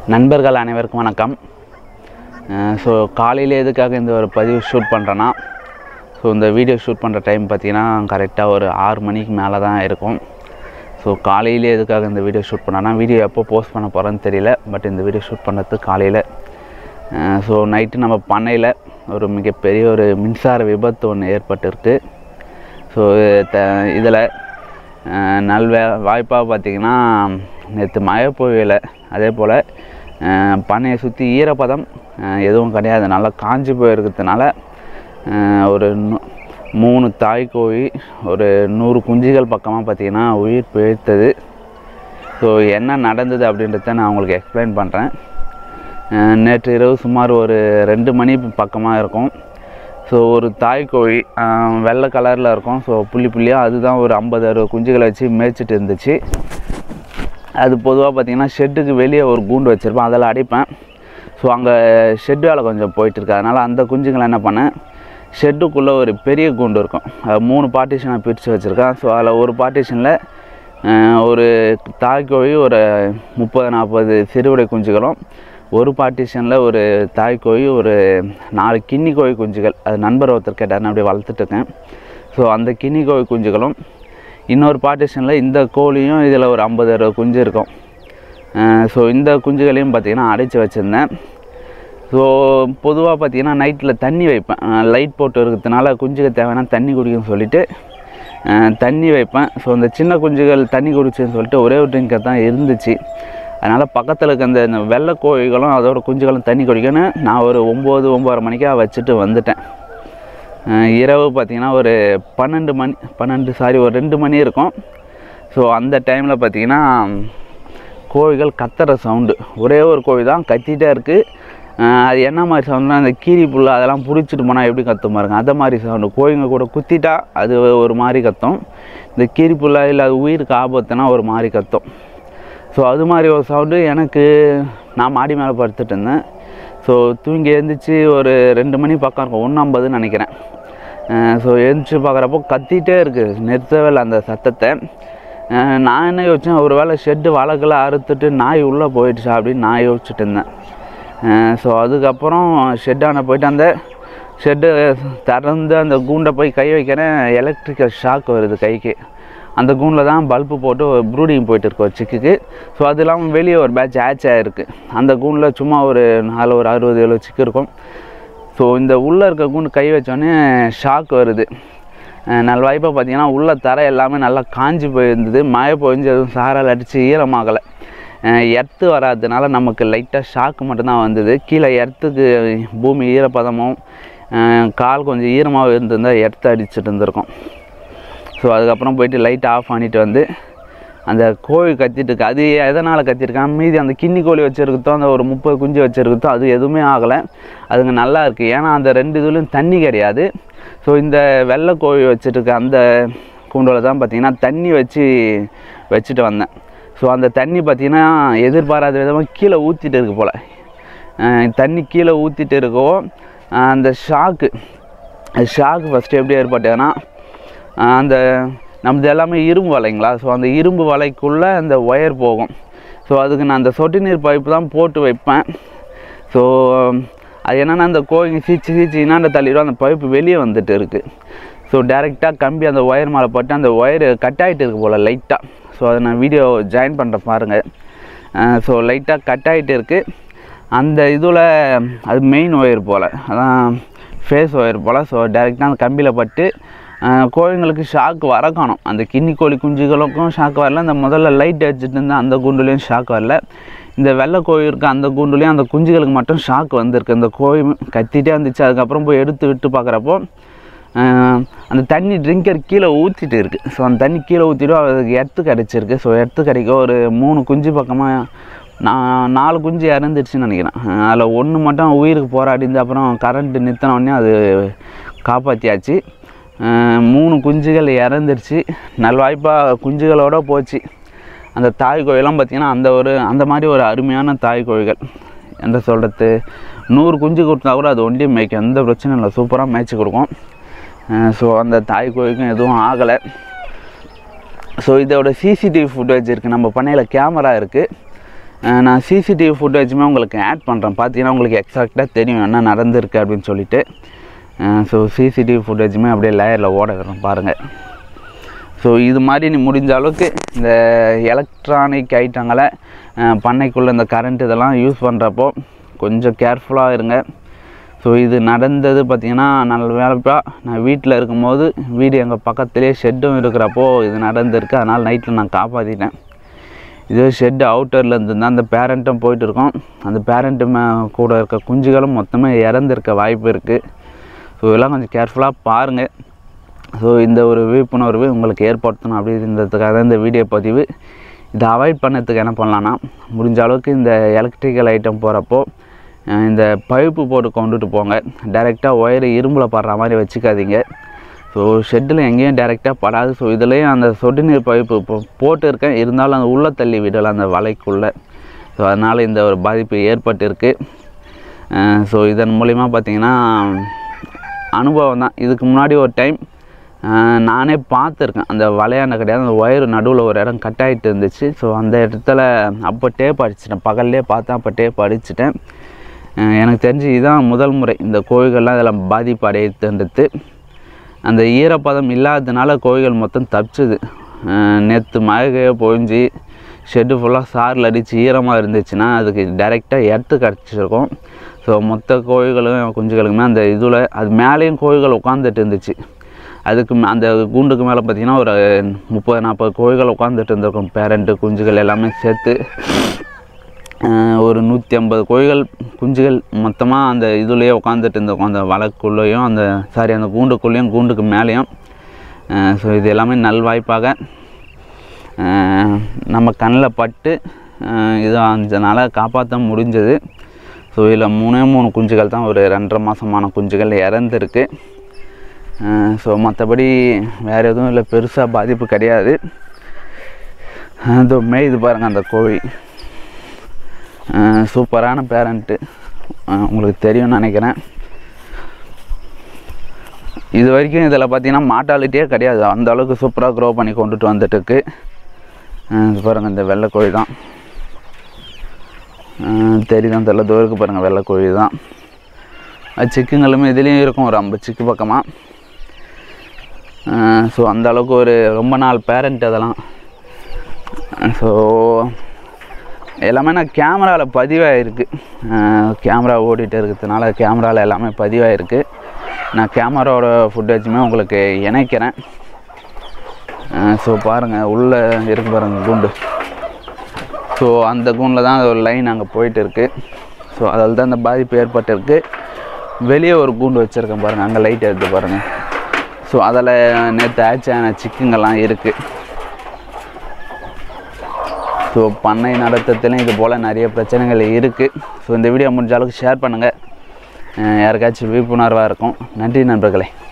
நண்பர்கள் அனைவருக்கும் வணக்கம் ஸோ காலையில் எதுக்காக இந்த ஒரு பதிவு ஷூட் பண்ணுறேன்னா ஸோ இந்த வீடியோ ஷூட் பண்ணுற டைம் பார்த்தீங்கன்னா கரெக்டாக ஒரு ஆறு மணிக்கு மேலே தான் இருக்கும் ஸோ காலையிலே எதுக்காக இந்த வீடியோ ஷூட் பண்ணேன்னா வீடியோ எப்போ போஸ்ட் பண்ண போகிறேன்னு தெரியல பட் இந்த வீடியோ ஷூட் பண்ணுறது காலையில் ஸோ நைட்டு நம்ம பண்ணையில் ஒரு மிகப்பெரிய ஒரு மின்சார விபத்து ஒன்று ஏற்பட்டிருக்கு ஸோ த இதில் நல்வே வாய்ப்பாக பார்த்தீங்கன்னா நேற்று மழை பொழியலை அதே போல் பண்ணையை சுற்றி ஈரப்பதம் அஹ், எதுவும் கிடையாது நல்லா காஞ்சி போயிருக்கிறதுனால அஹ், ஒரு நூ- மூணு தாய் கோழி ஒரு நூறு குஞ்சுகள் பக்கமாக பார்த்தீங்கன்னா உயிர் பிழைத்தது ஸோ என்ன நடந்தது அப்படின்றத நான் உங்களுக்கு எக்ஸ்பிளைன் பண்ணுறேன் நேற்று இரவு சுமார் ஒரு ரெண்டு மணி பக்கமாக இருக்கும் ஸோ ஒரு தாய் கோழி அஹ், வெள்ளை கலரில் இருக்கும் ஸோ புள்ளி புள்ளியாக அதுதான் ஒரு ஐம்பது அறுபது குஞ்சுகளை வச்சு மேய்ச்சிட்டு இருந்துச்சு அது பொதுவாக பார்த்தீங்கன்னா ஷெட்டுக்கு வெளியே ஒரு கூண்டு வச்சுருப்பேன் அதில் அடைப்பேன் ஸோ அங்கே ஷெட் வேலை கொஞ்சம் போயிட்டுருக்கு அதனால் அந்த குஞ்சுங்களை என்ன பண்ணேன் ஷெட்டுக்குள்ளே ஒரு பெரிய கூண்டு இருக்கும் அது மூணு பார்ட்டிஷனாக பிரித்து வச்சுருக்கேன் ஸோ அதில் ஒரு பார்ட்டிஷனில் ஒரு தாய்க்கோழி ஒரு முப்பது நாற்பது சிறுவிடை குஞ்சுகளும் ஒரு பார்ட்டிஷனில் ஒரு தாய்க்கோழி ஒரு நாலு கின்னி கோழி குஞ்சுகள் அது நண்பர் ஒருத்தர் கேட்டார் நான் அப்படியே வளர்த்துட்ருக்கேன் ஸோ அந்த கின்னி கோழி குஞ்சுகளும் இன்னொரு பார்ட்டிஷனில் இந்த கோழியும் இதில் ஒரு ஐம்பது அறுபது குஞ்சு இருக்கும் ஸோ இந்த குஞ்சுகளையும் பார்த்திங்கன்னா அடைச்சி வச்சுருந்தேன் ஸோ பொதுவாக பார்த்தீங்கன்னா நைட்டில் தண்ணி வைப்பேன் லைட் போட்டு இருக்கிறதுனால குஞ்சுக்கு தேவையான தண்ணி குடிக்கும்னு சொல்லிட்டு அஹ், தண்ணி வைப்பேன் ஸோ அந்த சின்ன குஞ்சுகள் தண்ணி குடிச்சுன்னு சொல்லிட்டு ஒரே ஒரு ட்ரிங்கர் தான் இருந்துச்சு அதனால் பக்கத்தில் இருக்க அந்த இந்த வெள்ளை கோழிகளும் அதோட குஞ்சுகளும் தண்ணி குடிக்கணும்னு நான் ஒரு ஒம்பது ஒம்பது மணிக்காக வச்சுட்டு வந்துட்டேன் அஹ், இரவு பார்த்திங்கன்னா ஒரு பன்னெண்டு மணி பன்னெண்டு சாரி ஒரு ரெண்டு மணி இருக்கும் ஸோ அந்த டைமில் பார்த்திங்கன்னா கோழிகள் கத்துற சவுண்டு ஒரே ஒரு கோழி தான் கத்திட்டே இருக்குது அது என்ன மாதிரி சவுண்டுனா அந்த கீரி புல் அதெல்லாம் பிடிச்சிட்டு போனால் எப்படி கத்தும் பாருங்க அந்த மாதிரி சவுண்டு கோழிங்க கூட குத்திட்டா அது ஒரு மாதிரி கத்தும் இந்த கீரி புல்லா இல்லை அது உயிருக்கு ஆபத்துனா ஒரு மாதிரி கத்தும் ஸோ அது மாதிரி ஒரு சவுண்டு எனக்கு நான் மாடி மேலே படுத்துட்டு இருந்தேன் ஸோ தூங்கி எழுந்திரிச்சு ஒரு ரெண்டு மணி பக்கம் இருக்கும் ஒன்று ஐம்பதுன்னு நினைக்கிறேன் ஸோ எழுந்திரிச்சு பார்க்குறப்போ கத்திட்டே இருக்குது நிறுத்தவே இல்லை அந்த சத்தத்தை அஹ் நான் என்ன யோசிச்சேன் ஒரு வேளை ஷெட்டு வழக்கில் அறுத்துட்டு நாய் உள்ளே போயிடுச்சா அப்படின்னு நான் யோசிச்சுட்டு இருந்தேன் ஸோ அதுக்கப்புறம் ஷெட்டான போயிட்டு அந்த ஷெட்டு திறந்து அந்த கூண்டை போய் கை வைக்கிறேன் எலக்ட்ரிக்கல் ஷாக் வருது கைக்கு அந்த கூண்டில் தான் பல்பு போட்டு ஒரு ப்ரூடிங் போயிட்டு இருக்கு ஒரு சிக்குக்கு ஸோ அது இல்லாமல் வெளியே ஒரு பேட்ச் ஆச் ஆகிருக்கு அந்த கூண்டில் சும்மா ஒரு நாலு ஒரு அறுபது எழுபது சிக்கு இருக்கும் ஸோ இந்த உள்ளே இருக்க கூண்டு கை வச்சோடனே ஷாக் வருது அஹ் நல்வாய்ப்பாக பார்த்தீங்கன்னா உள்ள தரை எல்லாமே நல்லா காஞ்சி போயிருந்தது மழை பொழிஞ்சு எதுவும் சாரல் அடித்து ஈரமாகலை எர்த்து வராததுனால நமக்கு லைட்டாக ஷாக்கு மட்டும்தான் வந்தது கீழே எர்த்துக்கு பூமி ஈரப்பதமும் அஹ் கால் கொஞ்சம் ஈரமாக இருந்திருந்தால் எர்த்து அடிச்சுட்டு இருந்திருக்கும் ஸோ அதுக்கப்புறம் போயிட்டு லைட் ஆஃப் பண்ணிட்டு வந்து அந்த கோழி கத்திட்டு இருக்கு அது எதனால் கத்திருக்கான் மீதி அந்த கின்னி கோழி வச்சுருக்கத்தோ அந்த ஒரு முப்பது குஞ்சு வச்சுருக்கத்தோ அது எதுவுமே ஆகலை அதுங்க நல்லா இருக்குது ஏன்னா அந்த ரெண்டு இதுலேயும் தண்ணி கிடையாது ஸோ இந்த வெள்ளை கோழி வச்சுட்டு இருக்க அந்த கூண்டில் தான் பார்த்திங்கன்னா தண்ணி வச்சு வச்சுட்டு வந்தேன் ஸோ அந்த தண்ணி பார்த்திங்கன்னா எதிர்பாராத விதமாக கீழே ஊற்றிட்டு இருக்கு போல் அஹ் தண்ணி கீழே ஊற்றிட்டு இருக்கவும் அஹ் அந்த ஷாக்கு ஷாக்கு ஃபஸ்ட்டு எப்படி ஏற்பட்டதுன்னா அஹ் அந்த நம்மது எல்லாமே இரும்பு வலைங்களா ஸோ அந்த இரும்பு வலைக்குள்ளே அந்த ஒயர் போகும் ஸோ அதுக்கு நான் அந்த சொட்டு நீர் பைப்பு தான் போட்டு வைப்பேன் ஸோ அது என்னென்னா அந்த கோழிங்க சீச்சு சீச்சு இன்னாண்ட தள்ளிடும் அந்த பைப்பு வெளியே வந்துட்டு இருக்குது ஸோ டேரெக்டாக கம்பி அந்த ஒயர் மேலே பட்டு அந்த ஒயர் கட் ஆகிட்டு இருக்கு போல் லைட்டாக ஸோ அதை நான் வீடியோ ஜாயின் பண்ணுறேன் பாருங்கள் ஸோ லைட்டாக கட் ஆகிட்டு இருக்குது அந்த இதில் அது மெயின் ஒயர் போல் அதான் ஃபேஸ் ஒயர் போல் ஸோ டேரெக்டாக அந்த கம்பியில் பட்டு அஹ், கோழிங்களுக்கு ஷாக் வர காணும் அந்த கின்னி கோழி குஞ்சுகளுக்கும் ஷாக் வரல இந்த முதல்ல லைட் அடிச்சுட்டு இருந்த அந்த கூண்டுலேயும் ஷாக் வரல இந்த வெள்ளை கோழி இருக்க அந்த கூண்டுலேயும் அந்த குஞ்சுகளுக்கு மட்டும் ஷாக் வந்திருக்கு அந்த கோழி கத்திட்டே இருந்துச்சு அதுக்கப்புறம் போய் எடுத்து விட்டு பார்க்குறப்போ ஆஹ் அந்த தண்ணி ட்ரிங்கர் கீழே ஊற்றிட்டு இருக்குது ஸோ அந்த தண்ணி கீழே ஊற்றிடும் அதுக்கு எர்த்து கிடச்சிருக்கு ஸோ எர்த்து கிடைக்க ஒரு மூணு குஞ்சு பக்கமாக நான் நாலு குஞ்சு இறந்துடுச்சுன்னு நினைக்கிறேன் அதில் ஒன்று மட்டும் உயிருக்கு போராடி இருந்து அப்புறம் கரண்ட்டு நிறுத்தின உடனே அது காப்பாற்றியாச்சு ஆஹ் மூணு குஞ்சுகள் இறந்துருச்சு நல்வாய்ப்பாக குஞ்சுகளோட போச்சு அந்த தாய் கோழிலாம் பார்த்திங்கன்னா அந்த ஒரு அந்த மாதிரி ஒரு அருமையான தாய் கோழிகள் என்ன சொல்கிறது நூறு குஞ்சு கொடுத்தா கூட அது ஒண்டியும் மேய்க்கும் எந்த பிரச்சனையும் இல்லை சூப்பராக மேய்ச்சி கொடுக்கும் ஸோ அந்த தாய் கோழிக்கும் எதுவும் ஆகலை ஸோ இதோட சிசிடிவி ஃபுட்டேஜ் இருக்குது நம்ம பண்ணையில் கேமரா இருக்குது அஹ் நான் சிசிடிவி ஃபுட்டேஜுமே உங்களுக்கு ஆட் பண்ணுறேன் பார்த்தீங்கன்னா உங்களுக்கு எக்ஸாக்டாக தெரியும் என்ன நடந்திருக்கு அப்படின்னு சொல்லிட்டு ஸோ சிசிடிவி ஃபுட்டேஜுமே அப்படியே லேயரில் ஓட விடுறோம் பாருங்கள் ஸோ இது மாதிரி நீ முடிஞ்ச அளவுக்கு இந்த எலக்ட்ரானிக் ஐட்டங்களை அஹ், பண்ணைக்குள்ளே இந்த கரண்ட் இதெல்லாம் யூஸ் பண்ணுறப்போ கொஞ்சம் கேர்ஃபுல்லாக இருங்க ஸோ இது நடந்தது பார்த்திங்கன்னா நல்ல வேலைப்பா நான் வீட்டில் இருக்கும்போது வீடு எங்கள் பக்கத்துலேயே ஷெட்டும் இருக்கிறப்போ இது நடந்திருக்கு அதனால் நைட்டில் நான் காப்பாற்றிட்டேன் இதே ஷெட்டு அவுட்டரில் இருந்து தான் அந்த பேரண்ட்டும் போயிட்டு இருக்கோம் அந்த பேரண்ட்டு மே கூட இருக்க குஞ்சுகளும் மொத்தமாக இறந்துருக்க வாய்ப்பு இருக்குது ஸோ இதெல்லாம் கொஞ்சம் கேர்ஃபுல்லாக பாருங்கள் ஸோ இந்த ஒரு விழிப்புணர்வு உங்களுக்கு ஏற்படுத்தணும் அப்படின்றதுக்காக தான் இந்த வீடியோ பதிவு இதை அவாய்ட் பண்ணதுக்கு என்ன பண்ணலான்னா முடிஞ்ச அளவுக்கு இந்த எலக்ட்ரிக்கல் ஐட்டம் போகிறப்போ அஹ், இந்த பைப்பு போட்டு கொண்டுட்டு போங்க டைரெக்டாக ஒயர் இரும்பில் படுற மாதிரி வச்சுக்காதீங்க ஸோ ஷெட்டில் எங்கேயும் டைரெக்டாக படாது ஸோ இதுலேயும் அந்த சொட்டு நீர் பைப்பு இப்போ போட்டு இருக்கேன் இருந்தாலும் அந்த உள்ளே தள்ளி விடலாம் அந்த வலைக்குள்ளே ஸோ அதனால் இந்த ஒரு பாதிப்பு ஏற்பட்டிருக்கு ஸோ இதன் மூலிமா பார்த்தீங்கன்னா அனுபவம் தான் இதுக்கு முன்னாடி ஒரு டைம் நானே பார்த்துருக்கேன் அந்த வலையாண்ட கிடையாது அந்த ஒயர் நடுவில் ஒரு இடம் கட் ஆகிட்டு இருந்துச்சு ஸோ அந்த இடத்துல அப்போ டேப் அடிச்சிட்டேன் பகல்லே பார்த்தேன் அப்போ டேப் அடிச்சிட்டேன் அஹ் எனக்கு தெரிஞ்சு இதுதான் முதல் முறை இந்த கோழிகள்லாம் இதில் பாதிப்பு அடையுதுன்றது அந்த ஈரப்பதம் இல்லாததுனால கோழிகள் மொத்தம் தப்பிச்சுது நேற்று மழை பொழிஞ்சு ஷெட்டு ஃபுல்லாக சாரில் அடித்து ஈரமாக இருந்துச்சுன்னா அதுக்கு டைரெக்டாக எர்த்து கிடச்சிருக்கும் ஸோ மொத்த கோழிகளும் குஞ்சுகளுக்குமே அந்த இதில் அது மேலேயும் கோழிகள் உட்காந்துட்டு இருந்துச்சு அதுக்கு மே- அந்த கூண்டுக்கு மேலே பார்த்தீங்கன்னா ஒரு முப்பது நாற்பது கோழிகள் உட்காந்துட்டு இருந்திருக்கும் பேரண்ட்டு குஞ்சுகள் எல்லாமே சேர்த்து அஹ் ஒரு நூற்றி ஐம்பது கோழிகள் குஞ்சுகள் மொத்தமாக அந்த இதுலேயே உட்காந்துட்டு இருந்திருக்கும் அந்த வலைக்குள்ளேயும் அந்த சாரி அந்த கூண்டுக்குள்ளேயும் கூண்டுக்கு மேலேயும் ஸோ இது எல்லாமே நல்வாய்ப்பாக அஹ் நம்ம கண்ணில் பட்டு அஹ் இது அதனால் காப்பாற்ற முடிஞ்சது ஸோ இதில் மூணே மூணு குஞ்சுகள் தான் ஒரு ரெண்டரை மாதமான குஞ்சுகள் இறந்துருக்கு ஸோ மற்றபடி வேறு எதுவும் இல்லை பெருசாக பாதிப்பு கிடையாது அது மேய்து பாருங்கள் அந்த கோழி அஹ் சூப்பரான பேரண்ட்டு உங்களுக்கு தெரியும்னு நினைக்கிறேன் இது வரைக்கும் இதில் பார்த்தீங்கன்னா மாட்டாலிட்டியே கிடையாது அந்த அளவுக்கு சூப்பராக க்ரோ பண்ணி கொண்டுட்டு வந்துட்டு இருக்கு அஹ் இது பாருங்கள் இந்த வெள்ளை கோழி தான் அஹ் தெரியுதான் தெரியல தூருக்கு பாருங்கள் வெள்ளை கோழி தான் அது சிக்குங்களுமே இதுலேயும் இருக்கும் ஒரு ஐம்பது சிக்கு பக்கமாக ஸோ அந்த அளவுக்கு ஒரு ரொம்ப நாள் பேரண்ட் அதெல்லாம் ஸோ எல்லாமே நான் கேமராவில் பதிவாயிருக்கு கேமரா ஓடிட்டு இருக்கிறதுனால கேமராவில் எல்லாமே பதிவாயிருக்கு நான் கேமராவோட ஃபுட்டேஜுமே உங்களுக்கு இணைக்கிறேன் ஸோ பாருங்கள் உள்ளே இருக்கு பாருங்கள் குண்டு ஸோ அந்த கூண்டில் தான் ஒரு லைன் அங்கே போயிட்டு இருக்கு ஸோ அதில் தான் அந்த பாதிப்பு ஏற்பட்டிருக்கு வெளியே ஒரு கூண்டு வச்சுருக்கேன் பாருங்கள் அங்கே லைட் எடுத்து பாருங்கள் ஸோ அதில் நேற்று ஆச்சான சிக்குங்கெல்லாம் இருக்குது ஸோ பண்ணை நடத்தத்துலையும் இது போல் நிறைய பிரச்சனைகள் இருக்குது ஸோ இந்த வீடியோ முடிஞ்ச அளவுக்கு ஷேர் பண்ணுங்கள் யாருக்காச்சும் விழிப்புணர்வாக இருக்கும் நன்றி நண்பர்களே